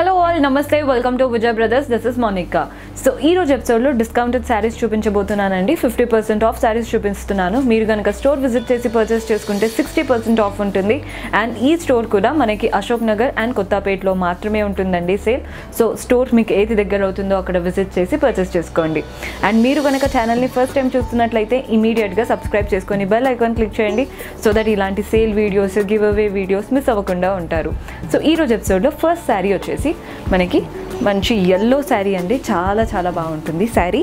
hello all నమస్తే welcome to Vijay Brothers this is Monica so ఈ రోజు ఎపిసోడ్లో డిస్కౌంటెడ్ శారీస్ చూపించబోతున్నానండి ఫిఫ్టీ పర్సెంట్ ఆఫ్ శారీస్ చూపిస్తున్నాను మీరు కనుక స్టోర్ విజిట్ చేసి పర్చేస్ చేసుకుంటే సిక్స్టీ పర్సెంట్ ఆఫ్ ఉంటుంది అండ్ ఈ స్టోర్ కూడా మనకి అశోక్ నగర్ అండ్ కొత్తపేటలో మాత్రమే ఉంటుందండి సేల్ సో స్టోర్ మీకు ఏది దగ్గర అవుతుందో అక్కడ విజిట్ చేసి పర్చేస్ చేసుకోండి అండ్ మీరు కనుక ఛానల్ని ఫస్ట్ టైం చూస్తున్నట్లయితే ఇమీడియట్గా సబ్స్క్రైబ్ చేసుకొని బెల్ ఐకాన్ క్లిక్ చేయండి సో దట్ ఇలాంటి sale videos give away videos miss అవ్వకుండా ఉంటారు సో ఈ రోజు ఎపిసోడ్లో ఫస్ట్ శారీ వచ్చేసి మనకి మంచి ఎల్లో శారీ అండి చాలా చాలా బాగుంటుంది శారీ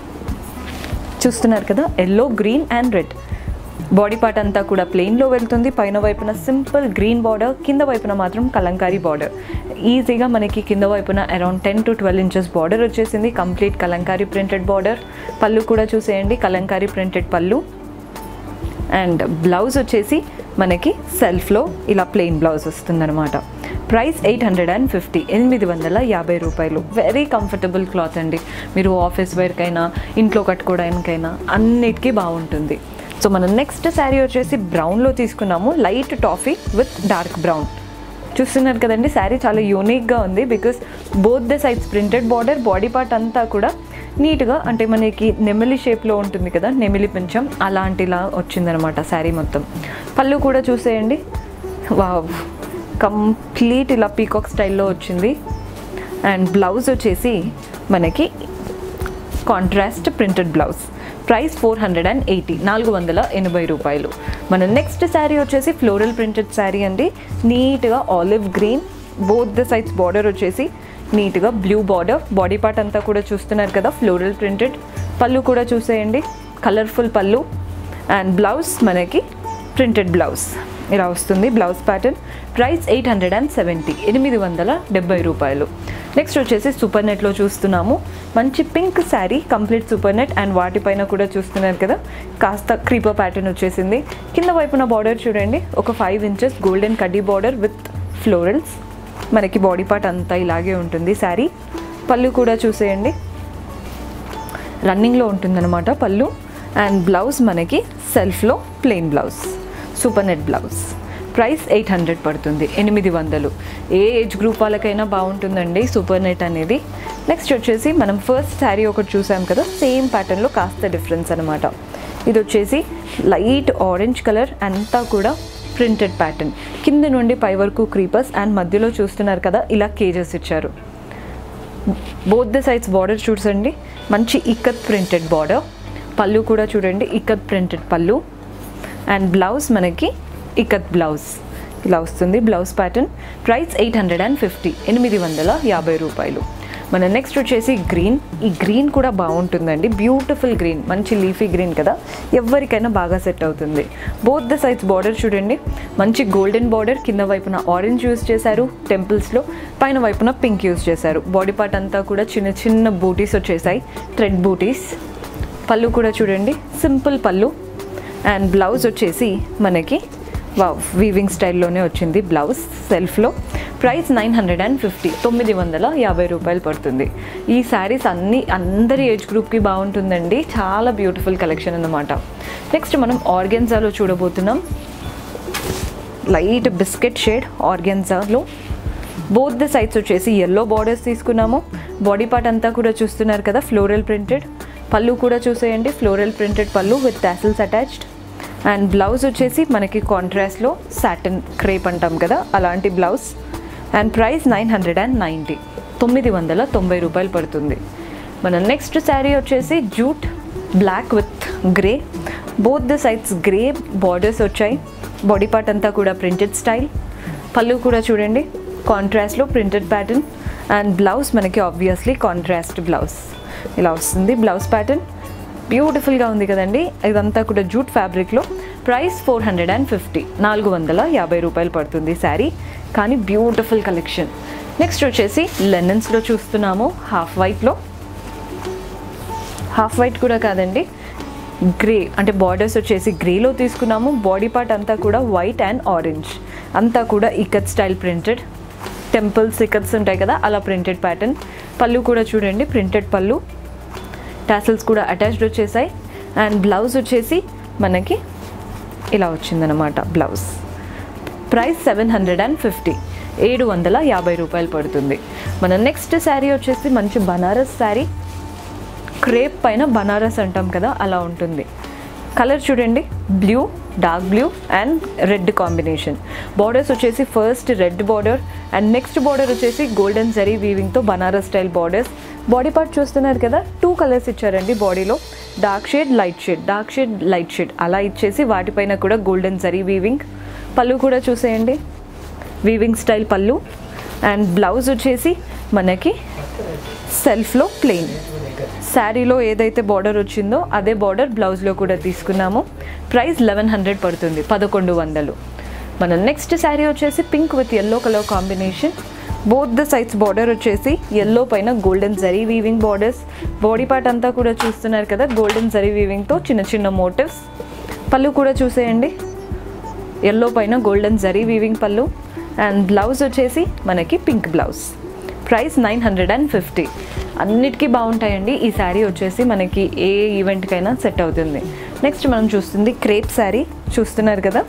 చూస్తున్నారు కదా yellow green and red body part అంతా కూడా ప్లెయిన్లో వెళ్తుంది పైన వైపున సింపుల్ గ్రీన్ బార్డర్ కింద వైపున మాత్రం కలంకారీ బార్డర్ ఈజీగా మనకి కింద వైపున around ten to twelve inches border వచ్చేసింది కంప్లీట్ కలంకారీ ప్రింటెడ్ బార్డర్ పళ్ళు కూడా చూసేయండి కలంకారీ ప్రింటెడ్ పళ్ళు అండ్ బ్లౌజ్ వచ్చేసి మనకి సెల్ఫ్లో ఇలా ప్లెయిన్ బ్లౌజ్ వస్తుందన్నమాట price eight hundred and fifty ఎనిమిది వందల యాభై రూపాయలు వెరీ కంఫర్టబుల్ క్లాత్ అండి మీరు ఆఫీస్ వేర్కైనా ఇంట్లో కట్టుకోవడానికైనా అన్నిటికీ బాగుంటుంది సో మనం నెక్స్ట్ శారీ వచ్చేసి బ్రౌన్లో తీసుకున్నాము light toffee with dark brown చూస్తున్నారు కదండి శారీ చాలా యూనిక్గా ఉంది because both the sides printed border body part అంతా కూడా నీట్గా అంటే మనకి నెమిలి షేప్లో ఉంటుంది కదా నెమిలి పెంచం అలాంటిలా వచ్చిందనమాట శారీ మొత్తం పళ్ళు కూడా చూసేయండి వావ్ కంప్లీట్ ఇలా పీకాక్ స్టైల్లో వచ్చింది అండ్ బ్లౌజ్ వచ్చేసి మనకి contrast printed blouse price four hundred and eighty నాలుగు వందల ఎనభై రూపాయలు మన నెక్స్ట్ శారీ వచ్చేసి ఫ్లోరల్ ప్రింటెడ్ శారీ అండి నీట్గా olive green both the sides border వచ్చేసి నీట్గా బ్లూ బార్డర్ బాడీ పార్ట్ అంతా కూడా చూస్తున్నారు కదా ఫ్లోరల్ ప్రింటెడ్ పళ్ళు కూడా చూసేయండి కలర్ఫుల్ పళ్ళు అండ్ బ్లౌజ్ మనకి ప్రింటెడ్ బ్లౌజ్ ఇలా వస్తుంది blouse pattern price eight hundred and seventy ఎనిమిది వందల డెబ్బై రూపాయలు నెక్స్ట్ వచ్చేసి సూపర్ నెట్లో చూస్తున్నాము మంచి pink saree complete super net and వాటిపైన కూడా చూస్తున్నారు కదా కాస్త క్రీపర్ ప్యాటర్న్ వచ్చేసింది కింద వైపున బార్డర్ చూడండి ఒక ఫైవ్ ఇంచెస్ గోల్డెన్ కడ్డీ బార్డర్ విత్ ఫ్లోరల్స్ మనకి బాడీ పార్ట్ అంతా ఇలాగే ఉంటుంది శారీ పళ్ళు కూడా చూసేయండి రన్నింగ్లో ఉంటుందన్నమాట పళ్ళు అండ్ బ్లౌజ్ మనకి సెల్ఫ్లో plain blouse super net blouse price eight hundred పడుతుంది ఎనిమిది వందలు ఏ ఏజ్ గ్రూప్ వాళ్ళకైనా బాగుంటుందండి సూపర్ నెట్ అనేది నెక్స్ట్ వచ్చేసి మనం ఫస్ట్ శారీ ఒకటి చూసాం కదా సేమ్ ప్యాటర్న్లో కాస్త డిఫరెన్స్ అనమాట ఇది వచ్చేసి లైట్ ఆరెంజ్ కలర్ అంతా కూడా ప్రింటెడ్ ప్యాటర్న్ కింద నుండి పై వరకు క్రీపర్స్ అండ్ మధ్యలో చూస్తున్నారు కదా ఇలా కేజెస్ ఇచ్చారు బోత్ ద సైడ్స్ బార్డర్ చూడండి మంచి ఇక్కత్ ప్రింటెడ్ బార్డర్ పళ్ళు కూడా చూడండి ఇక్కత్ ప్రింటెడ్ పళ్ళు అండ్ బ్లౌజ్ మనకి ఇక్కత్ బ్లౌజ్ ఇలా వస్తుంది blouse pattern price eight hundred and fifty ఎనిమిది వందల యాభై రూపాయలు మన నెక్స్ట్ వచ్చేసి గ్రీన్ ఈ గ్రీన్ కూడా బాగుంటుందండి బ్యూటిఫుల్ గ్రీన్ మంచి లీఫీ గ్రీన్ కదా ఎవరికైనా బాగా సెట్ అవుతుంది బోత్ ద సైడ్స్ బార్డర్ చూడండి మంచి గోల్డెన్ బార్డర్ కింద వైపున ఆరెంజ్ యూస్ చేశారు టెంపుల్స్లో పైన వైపున పింక్ యూస్ చేశారు బాడీ పార్ట్ అంతా కూడా చిన్న చిన్న బూటీస్ వచ్చేసాయి థ్రెడ్ బూటీస్ పళ్ళు కూడా చూడండి సింపుల్ పళ్ళు అండ్ బ్లౌజ్ వచ్చేసి మనకి వా వీవింగ్ స్టైల్లోనే వచ్చింది బ్లౌజ్ సెల్ఫ్లో price nine hundred and fifty తొమ్మిది వందల యాభై రూపాయలు పడుతుంది ఈ శారీస్ అన్ని అందరి ఏజ్ గ్రూప్కి బాగుంటుందండి చాలా బ్యూటిఫుల్ కలెక్షన్ అన్నమాట నెక్స్ట్ మనం ఆర్గెన్జాలో చూడబోతున్నాం లైట్ బిస్కెట్ షేడ్ ఆర్గెన్జాలో బోత్ ద సైడ్స్ వచ్చేసి ఎల్లో బార్డర్స్ తీసుకున్నాము బాడీ పార్ట్ అంతా కూడా చూస్తున్నారు కదా ఫ్లోరల్ ప్రింటెడ్ పళ్ళు కూడా చూసేయండి ఫ్లోరల్ ప్రింటెడ్ పళ్ళు with tassels attached and blouse వచ్చేసి మనకి కాంట్రాస్ట్లో సాటన్ క్రేప్ అంటాం కదా అలాంటి blouse and price nine hundred and ninety తొమ్మిది వందల తొంభై రూపాయలు పడుతుంది మన నెక్స్ట్ శారీ వచ్చేసి jute black with grey both the sides grey borders వచ్చాయి బాడీ పార్ట్ అంతా కూడా ప్రింటెడ్ స్టైల్ పళ్ళు కూడా చూడండి కాంట్రాస్ట్లో ప్రింటెడ్ ప్యాటర్న్ అండ్ బ్లౌజ్ మనకి ఆబ్వియస్లీ కాంట్రాస్ట్ బ్లౌజ్ ఇలా వస్తుంది బ్లౌజ్ ప్యాటర్న్ బ్యూటిఫుల్గా ఉంది కదండి ఇదంతా కూడా జూట్ ఫ్యాబ్రిక్లో price four hundred and fifty నాలుగు వందల యాభై రూపాయలు పడుతుంది శారీ కానీ బ్యూటిఫుల్ కలెక్షన్ నెక్స్ట్ వచ్చేసి లెనన్స్లో చూస్తున్నాము హాఫ్ వైట్లో హాఫ్ వైట్ కూడా కాదండి గ్రే అంటే బార్డర్స్ వచ్చేసి గ్రేలో తీసుకున్నాము బాడీ పార్ట్ అంతా కూడా వైట్ అండ్ ఆరెంజ్ అంతా కూడా ikat style printed temples ikats ఉంటాయి కదా అలా ప్రింటెడ్ ప్యాటర్న్ పళ్ళు కూడా చూడండి ప్రింటెడ్ పళ్ళు టాసిల్స్ కూడా అటాచ్డ్ వచ్చేసాయి అండ్ బ్లౌజ్ వచ్చేసి మనకి ఇలా వచ్చిందనమాట blouse price seven hundred and fifty ఏడు వందల యాభై రూపాయలు పడుతుంది మన నెక్స్ట్ శారీ వచ్చేసి మంచి బనారస్ శారీ క్రేప్ పైన బనారస్ అంటాం కదా అలా ఉంటుంది కలర్ చూడండి blue dark blue and red combination borders వచ్చేసి first red border and next border వచ్చేసి గోల్డెన్ జరీ వీవింగ్తో Banaras style borders body part చూస్తున్నారు కదా టూ కలర్స్ ఇచ్చారండి బాడీలో dark shade light shade dark shade light shade అలా ఇచ్చేసి వాటిపైన కూడా గోల్డెన్ జరీ వీవింగ్ పళ్ళు కూడా చూసేయండి వీవింగ్ స్టైల్ పళ్ళు అండ్ బ్లౌజ్ వచ్చేసి మనకి సెల్ఫ్లో ప్లెయిన్ శారీలో ఏదైతే బార్డర్ వచ్చిందో అదే బార్డర్ బ్లౌజ్లో కూడా తీసుకున్నాము ప్రైస్ లెవెన్ హండ్రెడ్ పడుతుంది పదకొండు వందలు మన నెక్స్ట్ శారీ వచ్చేసి pink with yellow colour combination both the sides border వచ్చేసి ఎల్లో పైన golden zari weaving borders body part అంతా కూడా చూస్తున్నారు కదా గోల్డెన్ జరీ వీవింగ్తో చిన్న చిన్న మోటివ్స్ పళ్ళు కూడా చూసేయండి ఎల్లో పైన గోల్డెన్ జరీ వీవింగ్ పళ్ళు అండ్ బ్లౌజ్ వచ్చేసి మనకి pink blouse price nine hundred and fifty అన్నిటికీ బాగుంటాయండి ఈ శారీ వచ్చేసి మనకి ఏ ఈవెంట్కైనా సెట్ అవుతుంది నెక్స్ట్ మనం చూస్తుంది క్రేప్ శారీ చూస్తున్నారు కదా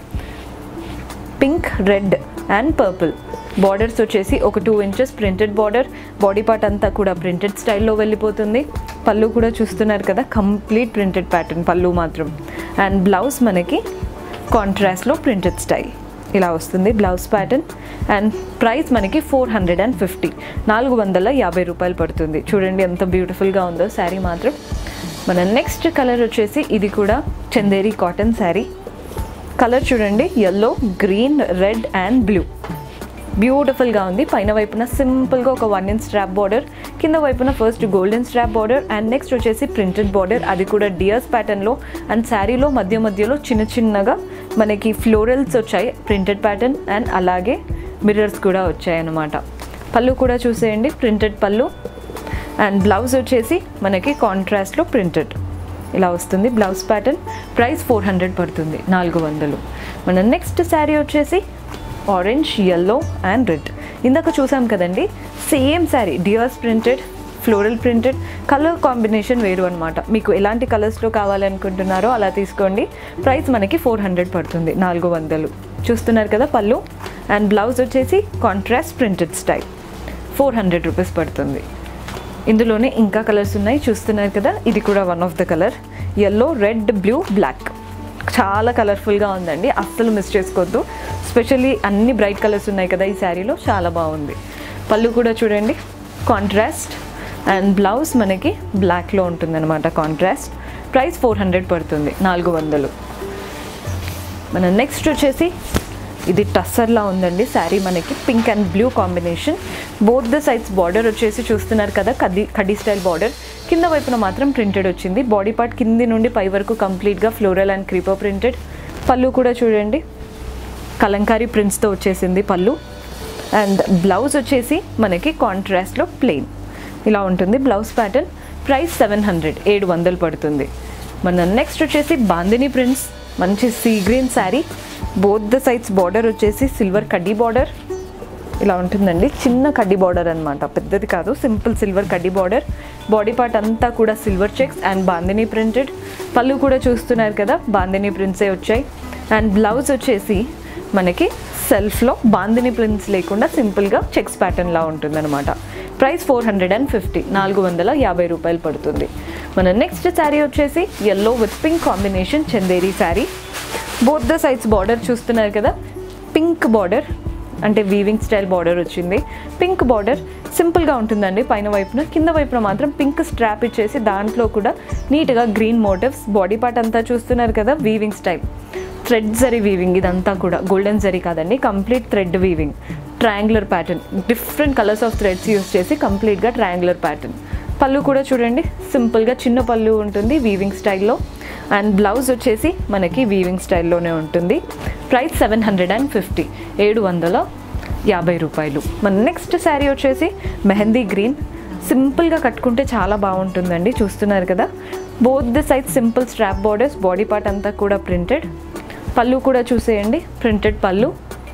pink red and purple borders వచ్చేసి ఒక two inches printed border body part అంతా కూడా ప్రింటెడ్ స్టైల్లో వెళ్ళిపోతుంది పళ్ళు కూడా చూస్తున్నారు కదా కంప్లీట్ ప్రింటెడ్ ప్యాటర్న్ పళ్ళు మాత్రం అండ్ బ్లౌజ్ మనకి కాంట్రాస్ట్లో ప్రింటెడ్ స్టైల్ ఇలా వస్తుంది బ్లౌజ్ ప్యాటర్న్ అండ్ ప్రైస్ మనకి ఫోర్ హండ్రెడ్ అండ్ ఫిఫ్టీ నాలుగు వందల యాభై రూపాయలు పడుతుంది చూడండి ఎంత బ్యూటిఫుల్గా ఉందో శారీ మాత్రం మన నెక్స్ట్ కలర్ వచ్చేసి ఇది కూడా చందేరి కాటన్ శారీ కలర్ చూడండి yellow green red and blue బ్యూటిఫుల్గా ఉంది పైన వైపున సింపుల్గా ఒక వన్ ఇంచ్ స్ట్రాప్ బార్డర్ కింద వైపున first golden strap border and next వచ్చేసి ప్రింటెడ్ బార్డర్ అది కూడా డియర్స్ ప్యాటర్న్లో అండ్ శారీలో మధ్య మధ్యలో చిన్న చిన్నగా మనకి ఫ్లోరల్స్ వచ్చాయి ప్రింటెడ్ ప్యాటర్న్ అండ్ అలాగే మిర్రర్స్ కూడా వచ్చాయి అన్నమాట పళ్ళు కూడా చూసేయండి ప్రింటెడ్ పళ్ళు అండ్ బ్లౌజ్ వచ్చేసి మనకి కాంట్రాస్ట్లో ప్రింటెడ్ ఇలా వస్తుంది blouse pattern price four hundred పడుతుంది నాలుగు వందలు మన నెక్స్ట్ శారీ వచ్చేసి ఆరెంజ్ ఎల్లో అండ్ రెడ్ ఇందాక చూసాం కదండి same saree dears printed floral printed colour combination వేరు అనమాట మీకు ఎలాంటి కలర్స్లో కావాలనుకుంటున్నారో అలా తీసుకోండి ప్రైస్ మనకి ఫోర్ హండ్రెడ్ పడుతుంది నాలుగు వందలు చూస్తున్నారు కదా పళ్ళు అండ్ బ్లౌజ్ వచ్చేసి contrast printed style four hundred rupees పడుతుంది ఇందులోనే ఇంకా కలర్స్ ఉన్నాయి చూస్తున్నారు కదా ఇది కూడా one of the colour yellow red blue black చాలా కలర్ఫుల్గా ఉందండి అస్సలు మిస్ చేసుకోవద్దు స్పెషల్లీ అన్ని బ్రైట్ కలర్స్ ఉన్నాయి కదా ఈ శారీలో చాలా బాగుంది పళ్ళు కూడా చూడండి కాంట్రాస్ట్ అండ్ బ్లౌజ్ మనకి బ్లాక్లో ఉంటుందన్నమాట కాంట్రాస్ట్ ప్రైస్ ఫోర్ హండ్రెడ్ పడుతుంది నాలుగు వందలు మన నెక్స్ట్ వచ్చేసి ఇది టస్సర్లా ఉందండి శారీ మనకి pink and blue combination both the sides border వచ్చేసి చూస్తున్నారు కదా కడ్డీ కడ్డీ స్టైల్ బార్డర్ కింద వైపున మాత్రం ప్రింటెడ్ వచ్చింది బాడీ పార్ట్ కింది నుండి పై వరకు కంప్లీట్గా ఫ్లోరల్ అండ్ క్రీపర్ ప్రింటెడ్ పళ్ళు కూడా చూడండి కలంకారీ ప్రింట్స్తో వచ్చేసింది పళ్ళు అండ్ బ్లౌజ్ వచ్చేసి మనకి కాంట్రాస్ట్లో ప్లెయిన్ ఇలా ఉంటుంది blouse pattern price seven hundred ఏడు వందలు పడుతుంది మన నెక్స్ట్ వచ్చేసి బాందిని ప్రింట్స్ మంచి sea green saree both the sides border వచ్చేసి సిల్వర్ కడ్డీ బార్డర్ ఇలా ఉంటుందండి చిన్న కడ్డీ బార్డర్ అనమాట పెద్దది కాదు సింపుల్ సిల్వర్ కడ్డీ బార్డర్ బాడీ పార్ట్ అంతా కూడా silver checks and bandhani printed పళ్ళు కూడా చూస్తున్నారు కదా బాందిని ప్రింట్సే వచ్చాయి అండ్ బ్లౌజ్ వచ్చేసి మనకి సెల్ఫ్లో బాందిని ప్రింట్స్ లేకుండా సింపుల్గా చెక్స్ ప్యాటర్న్లా ఉంటుందన్నమాట price four hundred and fifty నాలుగు వందల యాభై రూపాయలు పడుతుంది మన నెక్స్ట్ శారీ వచ్చేసి yellow with pink combination Chanderi saree both the sides border చూస్తున్నారు కదా పింక్ బార్డర్ అంటే వీవింగ్ స్టైల్ బార్డర్ వచ్చింది పింక్ బార్డర్ సింపుల్గా ఉంటుందండి పైన వైపున కింద వైపున మాత్రం పింక్ స్ట్రాప్ ఇచ్చేసి దాంట్లో కూడా నీట్గా గ్రీన్ మోటివ్స్ బాడీ పార్ట్ అంతా చూస్తున్నారు కదా weaving style thread zari weaving ఇదంతా కూడా గోల్డెన్ జరీ కాదండి complete thread weaving triangular pattern different colours of threads use చేసి కంప్లీట్గా ట్రయాంగులర్ ప్యాటర్న్ పళ్ళు కూడా చూడండి సింపుల్గా చిన్న పళ్ళు ఉంటుంది వీవింగ్ స్టైల్లో అండ్ బ్లౌజ్ వచ్చేసి మనకి వీవింగ్ స్టైల్లోనే ఉంటుంది price seven hundred and fifty ఏడు వందల యాభై రూపాయలు మన నెక్స్ట్ శారీ వచ్చేసి మెహందీ గ్రీన్ సింపుల్గా కట్టుకుంటే చాలా బాగుంటుందండి చూస్తున్నారు కదా both the side simple strap borders body part అంతా కూడా ప్రింటెడ్ పళ్ళు కూడా చూసేయండి ప్రింటెడ్ పళ్ళు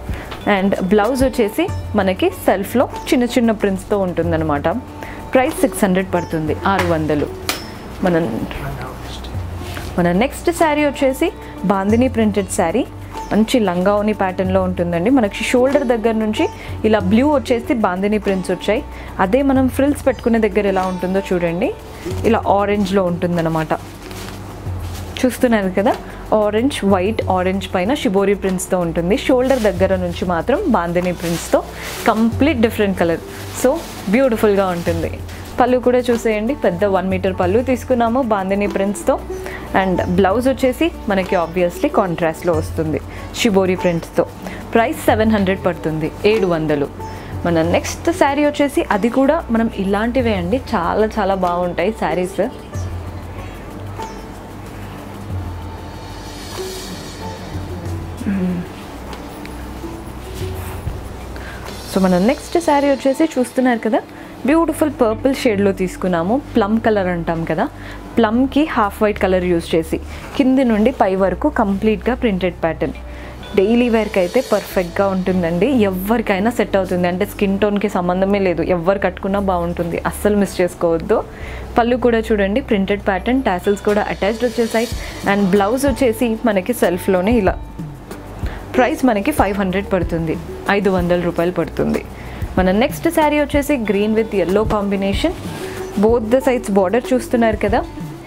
అండ్ బ్లౌజ్ వచ్చేసి మనకి సెల్ఫ్లో చిన్న చిన్న ప్రింట్స్తో ఉంటుందన్నమాట ప్రైస్ సిక్స్ హండ్రెడ్ పడుతుంది ఆరు వందలు మన మన నెక్స్ట్ శారీ వచ్చేసి బాందిని ప్రింటెడ్ శారీ మంచి లంగావని ప్యాటర్న్లో ఉంటుందండి మనకి షోల్డర్ దగ్గర నుంచి ఇలా బ్లూ వచ్చేసి బాందిని ప్రింట్స్ వచ్చాయి అదే మనం ఫ్రిల్స్ పెట్టుకునే దగ్గర ఎలా ఉంటుందో చూడండి ఇలా ఆరెంజ్లో ఉంటుందన్నమాట చూస్తున్నారు కదా ఆరెంజ్ వైట్ ఆరెంజ్ పైన షిబోరి ప్రింట్స్తో ఉంటుంది షోల్డర్ దగ్గర నుంచి మాత్రం బాందిని ప్రింట్స్తో కంప్లీట్ డిఫరెంట్ కలర్ సో బ్యూటిఫుల్గా ఉంటుంది పళ్ళు కూడా చూసేయండి పెద్ద వన్ మీటర్ పళ్ళు తీసుకున్నాము బాందిని ప్రింట్స్తో అండ్ బ్లౌజ్ వచ్చేసి మనకి ఆబ్వియస్లీ కాంట్రాస్ట్లో వస్తుంది షిబోరి ప్రింట్స్తో ప్రైస్ సెవెన్ హండ్రెడ్ పడుతుంది ఏడు వందలు మన నెక్స్ట్ శారీ వచ్చేసి అది కూడా మనం ఇలాంటివే అండి చాలా చాలా బాగుంటాయి శారీస్ సో మనం నెక్స్ట్ శారీ వచ్చేసి చూస్తున్నారు కదా బ్యూటిఫుల్ పర్పుల్ షేడ్లో తీసుకున్నాము ప్లమ్ కలర్ అంటాం కదా ప్లమ్కి హాఫ్ వైట్ కలర్ యూస్ చేసి కింది నుండి పై వరకు కంప్లీట్గా ప్రింటెడ్ ప్యాటర్న్ డైలీ వేర్కి అయితే పర్ఫెక్ట్గా ఉంటుందండి ఎవరికైనా సెట్ అవుతుంది అంటే స్కిన్ టోన్కి సంబంధమే లేదు ఎవరు కట్టుకున్నా బాగుంటుంది అస్సలు మిస్ చేసుకోవద్దు పళ్ళు కూడా చూడండి ప్రింటెడ్ ప్యాటర్న్ టాసిల్స్ కూడా అటాచ్డ్ వచ్చేసాయి అండ్ బ్లౌజ్ వచ్చేసి మనకి సెల్ఫ్లోనే ఇలా ప్రైస్ మనకి ఫైవ్ హండ్రెడ్ పడుతుంది ఐదు వందల రూపాయలు పడుతుంది మన నెక్స్ట్ శారీ వచ్చేసి green with yellow combination both the sides border చూస్తున్నారు కదా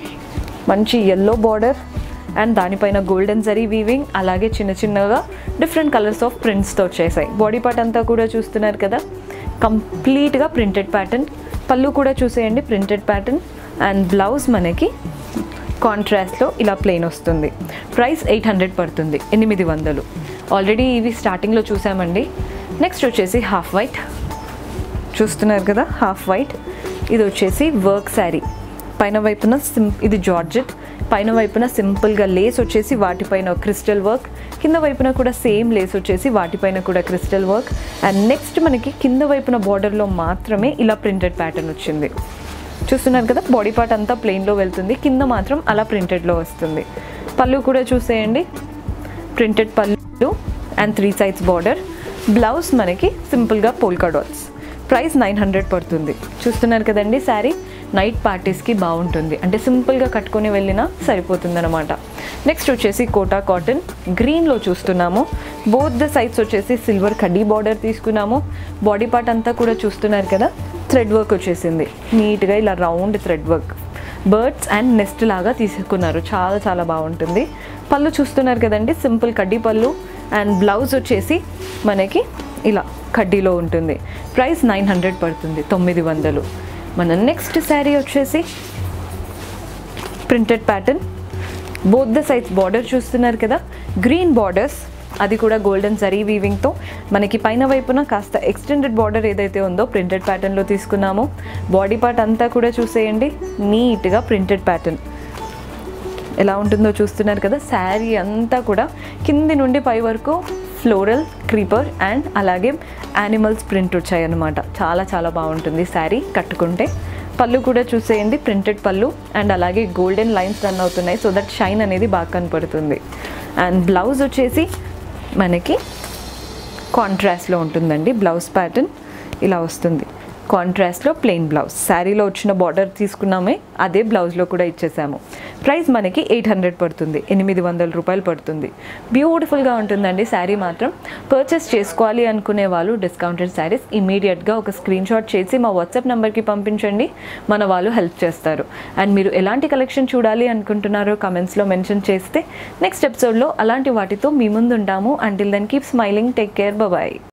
మంచి ఎల్లో బార్డర్ అండ్ దానిపైన గోల్డెన్ జరీ వీవింగ్ అలాగే చిన్న చిన్నగా డిఫరెంట్ కలర్స్ ఆఫ్ ప్రింట్స్తో వచ్చేసాయి బాడీ పార్ట్ అంతా కూడా చూస్తున్నారు కదా కంప్లీట్గా ప్రింటెడ్ ప్యాటర్న్ పళ్ళు కూడా చూసేయండి ప్రింటెడ్ ప్యాటర్న్ అండ్ బ్లౌజ్ మనకి కాంట్రాస్ట్లో ఇలా ప్లెయిన్ వస్తుంది ప్రైస్ ఎయిట్ హండ్రెడ్ పడుతుంది ఎనిమిది వందలు ఆల్రెడీ ఇవి స్టార్టింగ్లో చూసామండి నెక్స్ట్ వచ్చేసి హాఫ్ వైట్ చూస్తున్నారు కదా హాఫ్ వైట్ ఇది వచ్చేసి వర్క్ శారీ పైన వైపున సిం ఇది జార్జెట్ పైన వైపున సింపుల్గా లేస్ వచ్చేసి వాటిపైన క్రిస్టల్ వర్క్ కింద వైపున కూడా సేమ్ లేస్ వచ్చేసి వాటిపైన కూడా క్రిస్టల్ వర్క్ అండ్ నెక్స్ట్ మనకి కింద వైపున బార్డర్లో మాత్రమే ఇలా ప్రింటెడ్ ప్యాటర్న్ వచ్చింది చూస్తున్నారు కదా బాడీ పార్ట్ అంతా ప్లెయిన్లో వెళ్తుంది కింద మాత్రం అలా ప్రింటెడ్లో వస్తుంది పళ్ళు కూడా చూసేయండి ప్రింటెడ్ పళ్ళు and three sides border blouse మనకి సింపుల్గా polka dots price nine hundred పడుతుంది చూస్తున్నారు కదండి శారీ నైట్ పార్టీస్కి బాగుంటుంది అంటే సింపుల్గా కట్టుకొని వెళ్ళినా సరిపోతుంది అనమాట నెక్స్ట్ వచ్చేసి కోటా కాటన్ గ్రీన్లో చూస్తున్నాము బోత్ ద సైడ్స్ వచ్చేసి సిల్వర్ కడ్డీ బార్డర్ తీసుకున్నాము బాడీ పార్ట్ అంతా కూడా చూస్తున్నారు కదా థ్రెడ్ వర్క్ వచ్చేసింది నీట్గా ఇలా round thread work birds and nest లాగా తీసుకున్నారు చాలా చాలా బాగుంటుంది పళ్ళు చూస్తున్నారు కదండి సింపుల్ కడ్డీ పళ్ళు అండ్ బ్లౌజ్ వచ్చేసి మనకి ఇలా కడ్డీలో ఉంటుంది ప్రైస్ నైన్ హండ్రెడ్ పడుతుంది తొమ్మిది వందలు మన నెక్స్ట్ శారీ వచ్చేసి printed pattern both the sides border చూస్తున్నారు కదా గ్రీన్ బార్డర్స్ అది కూడా గోల్డెన్ జరీ వీవింగ్తో మనకి పైన వైపున కాస్త ఎక్స్టెండెడ్ బార్డర్ ఏదైతే ఉందో ప్రింటెడ్ ప్యాటర్న్లో తీసుకున్నామో బాడీ పార్ట్ అంతా కూడా చూసేయండి నీట్గా ప్రింటెడ్ ప్యాటర్న్ ఎలా ఉంటుందో చూస్తున్నారు కదా శారీ అంతా కూడా కింది నుండి పై వరకు ఫ్లోరల్ క్రీపర్ అండ్ అలాగే యానిమల్స్ ప్రింట్ వచ్చాయన్నమాట చాలా చాలా బాగుంటుంది శారీ కట్టుకుంటే పళ్ళు కూడా చూసేయండి ప్రింటెడ్ పళ్ళు అండ్ అలాగే గోల్డెన్ లైన్స్ రన్ అవుతున్నాయి సో దట్ షైన్ అనేది బాగా కనపడుతుంది అండ్ బ్లౌజ్ వచ్చేసి మనకి కాంట్రాస్ట్లో ఉంటుందండి బ్లౌజ్ ప్యాటర్న్ ఇలా వస్తుంది కాంట్రాస్ట్లో ప్లెయిన్ బ్లౌజ్ శారీలో వచ్చిన బార్డర్ తీసుకున్నామే అదే బ్లౌజ్లో కూడా ఇచ్చేసాము ప్రైస్ మనకి ఎయిట్ హండ్రెడ్ పడుతుంది ఎనిమిది వందల రూపాయలు పడుతుంది బ్యూటిఫుల్గా ఉంటుందండి శారీ మాత్రం పర్చేస్ చేసుకోవాలి అనుకునే వాళ్ళు డిస్కౌంటెడ్ శారీస్ ఇమీడియట్గా ఒక స్క్రీన్ షాట్ చేసి మా వాట్సాప్ నెంబర్కి పంపించండి మన వాళ్ళు హెల్ప్ చేస్తారు అండ్ మీరు ఎలాంటి కలెక్షన్ చూడాలి అనుకుంటున్నారో కమెంట్స్లో మెన్షన్ చేస్తే నెక్స్ట్ ఎపిసోడ్లో అలాంటి వాటితో మీ ముందు ఉంటాము until then keep smiling take care bye